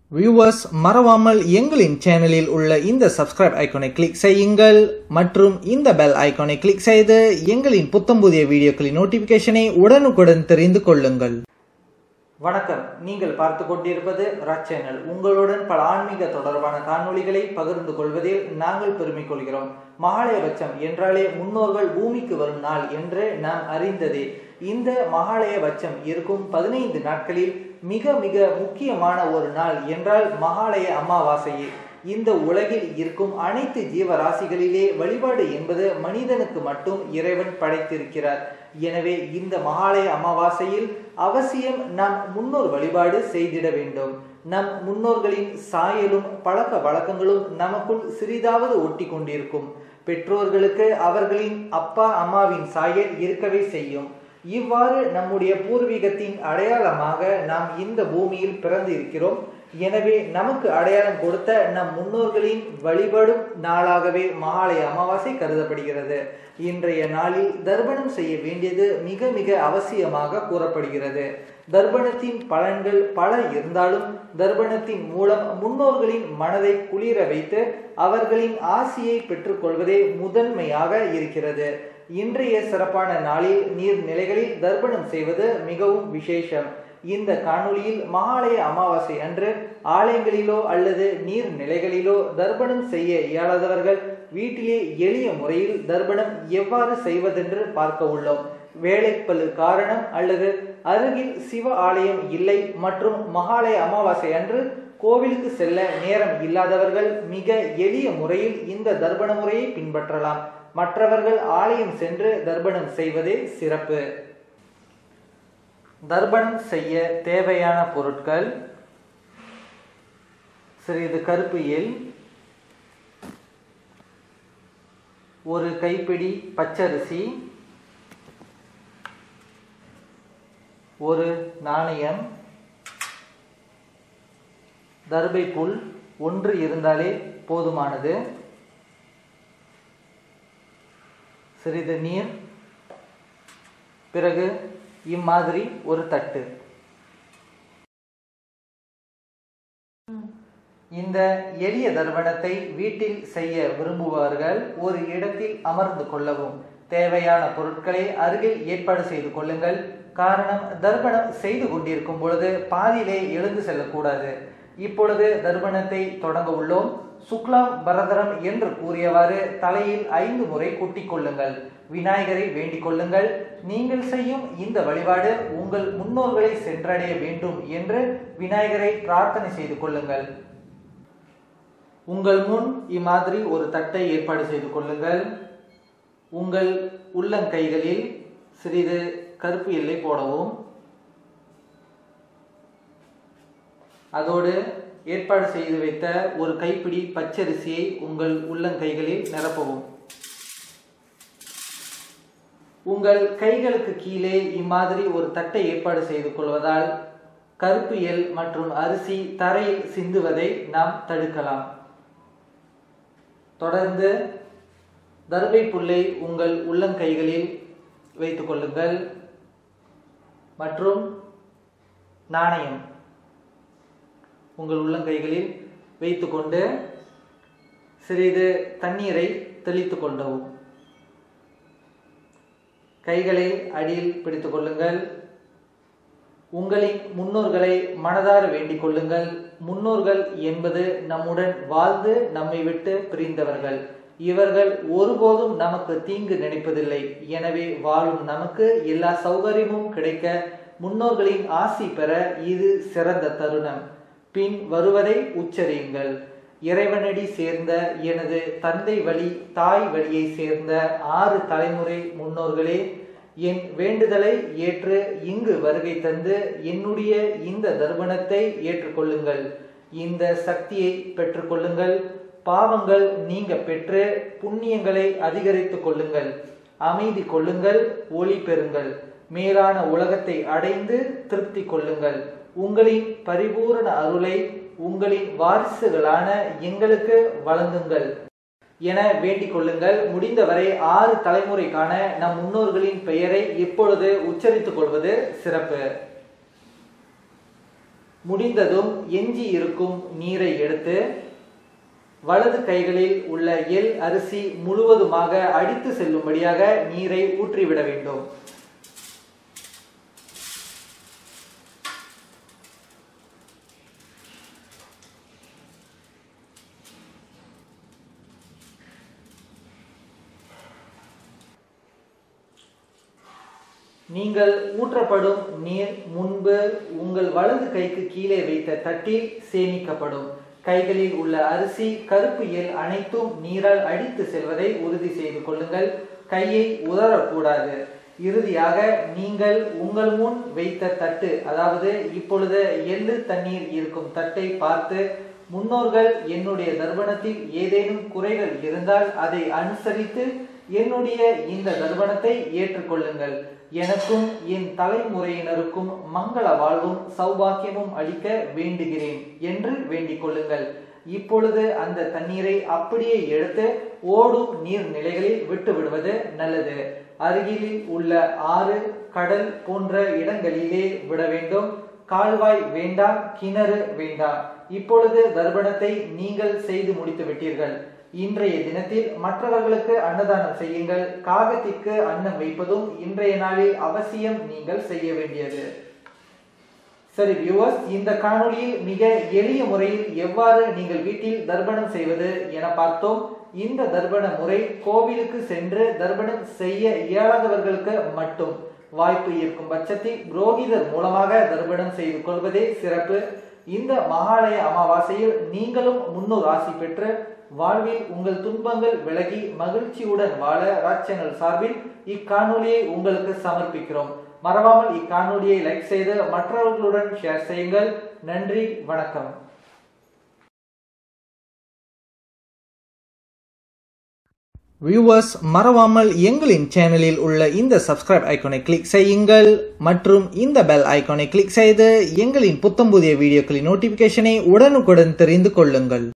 viewers மறவாமல் எங்களின் சேனலில் உள்ள இந்த சப்ஸ்கிரைப் ஐகானை கிளிக் செய்யுங்கள் மற்றும் இந்த பெல் ஐகானை கிளிக் செய்து எங்களின் புத்தம் புதிய வீடியோக்களின் நோட்டிபிகேஷனை உடனுக்குடன் தெரிந்து கொள்ளுங்கள் வணக்கம் நீங்கள் பார்த்து கொண்டிருப்பது ராஜ் சேனல் உங்களுடன் பல ஆன்மீக தொடர்பான காணொளிகளை பகிர்ந்து கொள்வதில் நாங்கள் பெருமை கொள்கிறோம் மகாலயபட்சம் என்றாலே முன்னோர்கள் பூமிக்கு வரும் நாள் என்று நாம் அறிந்ததே இந்த மகாலயபட்சம் இருக்கும் பதினைந்து நாட்களில் மிக மிக முக்கியமான ஒரு நாள் என்றால் மகாலய அமாவாசையே இந்த உலகில் இருக்கும் அனைத்து ஜீவராசிகளிலே வழிபாடு என்பது மனிதனுக்கு மட்டும் இறைவன் படைத்திருக்கிறார் எனவே இந்த மகாலய அமாவாசையில் அவசியம் நம் முன்னோர் வழிபாடு செய்திட வேண்டும் நம் முன்னோர்களின் சாயலும் பழக்க வழக்கங்களும் நமக்குள் சிறிதாவது ஒட்டி கொண்டிருக்கும் பெற்றோர்களுக்கு அவர்களின் அப்பா அம்மாவின் சாயல் இருக்கவே செய்யும் இவ்வாறு நம்முடைய பூர்வீகத்தின் அடையாளமாக நாம் இந்த பூமியில் பிறந்து இருக்கிறோம் எனவே நமக்கு அடையாளம் கொடுத்த நம் முன்னோர்களின் வழிபடும் நாளாகவே மகாலய அமாவாசை கருதப்படுகிறது இன்றைய நாளில் தர்ப்பணம் செய்ய வேண்டியது மிக மிக அவசியமாக கூறப்படுகிறது தர்ப்பணத்தின் பலன்கள் பல இருந்தாலும் தர்ப்பணத்தின் மூலம் முன்னோர்களின் மனதை குளிர வைத்து அவர்களின் ஆசியை பெற்றுக்கொள்வதே முதன்மையாக இருக்கிறது இன்றைய சிறப்பான நாளில் நீர்நிலைகளில் தர்ப்பணம் செய்வது மிகவும் விசேஷம் இந்த காணொளியில் மகாலய அமாவாசை அன்று ஆலயங்களிலோ அல்லது நீர்நிலைகளிலோ தர்ப்பணம் செய்ய இயலாதவர்கள் வீட்டிலே எளிய முறையில் தர்ப்பணம் எவ்வாறு செய்வதென்று பார்க்க உள்ளோம் வேலைப்பழு காரணம் அல்லது அருகில் சிவ ஆலயம் இல்லை மற்றும் மகாலய அமாவாசை அன்று கோவிலுக்கு செல்ல நேரம் இல்லாதவர்கள் மிக எளிய முறையில் இந்த தர்ப்பண முறையை பின்பற்றலாம் மற்றவர்கள் ஆலயம் சென்று தர்ப்பணம் செய்வதே சிறப்பு தர்ப்பணம் செய்ய தேவையான பொருட்கள் சிறிது கருப்பு எல் ஒரு கைப்பிடி பச்சரிசி ஒரு நாணயம் தர்பை புல் ஒன்று இருந்தாலே போதுமானது சிறிது நீர் பிறகு இம்மாதிரி ஒரு தட்டு இந்த எளிய தர்ப்பணத்தை வீட்டில் செய்ய விரும்புபவர்கள் ஒரு இடத்தில் அமர்ந்து கொள்ளவும் தேவையான பொருட்களை அருகில் ஏற்பாடு செய்து கொள்ளுங்கள் காரணம் தர்ப்பணம் செய்து கொண்டிருக்கும் பொழுது பாதியிலே எழுந்து செல்லக்கூடாது இப்பொழுது தர்ப்பணத்தை தொடங்க உள்ளோம் சுக்லாம் பரதரம் என்று கூறியவாறு தலையில் ஐந்து முறை கூட்டிக் கொள்ளுங்கள் விநாயகரை வேண்டிக் கொள்ளுங்கள் நீங்கள் செய்யும் இந்த வழிபாடு உங்கள் முன்னோர்களை சென்றடைய வேண்டும் என்று விநாயகரை பிரார்த்தனை செய்து கொள்ளுங்கள் உங்கள் முன் இம்மாதிரி ஒரு தட்டை ஏற்பாடு செய்து கொள்ளுங்கள் உங்கள் உள்ளங்கைகளில் சிறிது கருப்பு எல்லை போடவும் அதோடு ஏற்பாடு செய்து வைத்த ஒரு கைப்பிடி பச்சரிசியை உங்கள் உள்ளங்கைகளில் நிரப்பவும் உங்கள் கைகளுக்கு கீழே இம்மாதிரி ஒரு தட்டை ஏற்பாடு செய்து கொள்வதால் கருப்பு எல் மற்றும் அரிசி தரையில் சிந்துவதை நாம் தடுக்கலாம் தொடர்ந்து தர்பை புல்லை உங்கள் உள்ளங்கைகளில் வைத்துக் கொள்ளுங்கள் மற்றும் நாணயம் உங்கள் உள்ளங்கைகளில் வைத்துக்கொண்டு சிறிது தண்ணீரை தெளித்து கொண்டவும் கைகளை அடியில் பிடித்துக் கொள்ளுங்கள் உங்களின் முன்னோர்களை மனதார வேண்டிக் கொள்ளுங்கள் முன்னோர்கள் என்பது நம்முடன் வாழ்ந்து நம்மை விட்டு பிரிந்தவர்கள் இவர்கள் ஒருபோதும் நமக்கு தீங்கு நினைப்பதில்லை எனவே வாழும் நமக்கு எல்லா சௌகரியமும் கிடைக்க முன்னோர்களின் ஆசி பெற இது சிறந்த தருணம் பின் வருவதை உச்சரியுங்கள் இறைவனடி சேர்ந்த எனது தந்தை வழி தாய் வழியை சேர்ந்த ஆறு தலைமுறை முன்னோர்களே என் வேண்டுதலை ஏற்று இங்கு வருகை தந்து என்னுடைய இந்த தர்ப்பணத்தை ஏற்றுக்கொள்ளுங்கள் இந்த சக்தியை பெற்றுக்கொள்ளுங்கள் பாவங்கள் நீங்க பெற்று புண்ணியங்களை அதிகரித்துக் கொள்ளுங்கள் அமைதி கொள்ளுங்கள் ஒளி பெறுங்கள் மேலான உலகத்தை அடைந்து திருப்தி கொள்ளுங்கள் உங்களின் பரிபூரண அருளை உங்களின் வாரிசுகளான எங்களுக்கு வழங்குங்கள் என வேண்டிக் கொள்ளுங்கள் முடிந்தவரை ஆறு தலைமுறைக்கான நம் முன்னோர்களின் பெயரை இப்பொழுது உச்சரித்துக் கொள்வது சிறப்பு முடிந்ததும் எஞ்சி இருக்கும் நீரை எடுத்து வலது கைகளில் உள்ள எள் அரிசி முழுவதுமாக அடித்து செல்லும்படியாக நீரை ஊற்றிவிட வேண்டும் நீங்கள் ஊற்றப்படும் நீர் முன்பு உங்கள் வலது கைக்கு கீழே வைத்த தட்டில் சேமிக்கப்படும் கைகளில் உள்ள அரிசி கருப்பு எல் அனைத்தும் நீரால் அடித்து செல்வதை உறுதி செய்து கொள்ளுங்கள் கையை உதறக்கூடாது இறுதியாக நீங்கள் உங்கள் முன் வைத்த தட்டு அதாவது இப்பொழுது எள்ளு தண்ணீர் இருக்கும் தட்டை பார்த்து முன்னோர்கள் என்னுடைய தர்ப்பணத்தில் ஏதேனும் குறைகள் இருந்தால் அதை அனுசரித்து என்னுடைய இந்த தர்ப்பணத்தை ஏற்றுக்கொள்ளுங்கள் எனக்கும் என் தலைமுறையினருக்கும் மங்கள வாழ்வும் சௌபாக்கியமும் அளிக்க வேண்டுகிறேன் என்று வேண்டிக் கொள்ளுங்கள் இப்பொழுது அந்த தண்ணீரை அப்படியே எடுத்து ஓடும் நீர்நிலைகளில் விட்டு விடுவது நல்லது அருகிலில் உள்ள ஆறு கடல் போன்ற இடங்களிலே விட வேண்டும் கால்வாய் வேண்டாம் கிணறு வேண்டாம் இப்பொழுது தர்ப்பணத்தை நீங்கள் செய்து முடித்து விட்டீர்கள் இன்றைய தினத்தில் மற்றவர்களுக்கு அன்னதானம் செய்யுங்கள் காகத்திற்கு அன்னம் வைப்பதும் இன்றைய நாளில் அவசியம் நீங்கள் செய்ய வேண்டியது சரி வியூவர்ஸ் இந்த காணொளியில் மிக எளிய முறையில் எவ்வாறு நீங்கள் வீட்டில் தர்ப்பணம் செய்வது என பார்த்தோம் இந்த தர்ப்பண முறை கோவிலுக்கு சென்று தர்ப்பணம் செய்ய இயலாதவர்களுக்கு மட்டும் வாய்ப்பு இருக்கும் பட்சத்தில் புரோகிதர் மூலமாக தர்ப்பணம் செய்து கொள்வதே சிறப்பு இந்த மகாலய அமாவாசையில் நீங்களும் முன்னூறு ஆசி பெற்று வாழ்வில் உங்கள் துன்பங்கள் விலகி மகிழ்ச்சியுடன் வாழ ராச்சனல் சார்பில் இக்காணொலியை உங்களுக்கு சமர்ப்பிக்கிறோம் மறவாமல் இக்காணொலியை லைக் செய்து மற்றவர்களுடன் ஷேர் செய்யுங்கள் நன்றி வணக்கம் வியூவர்ஸ் மறவாமல் எங்களின் சேனலில் உள்ள இந்த சப்ஸ்கிரைப் ஐக்கானை கிளிக் செய்யுங்கள் மற்றும் இந்த பெல் ஐக்கானை கிளிக் செய்து எங்களின் புத்தம் புதிய வீடியோக்களின் நோட்டிபிகேஷனை உடனுக்குடன் தெரிந்து கொள்ளுங்கள்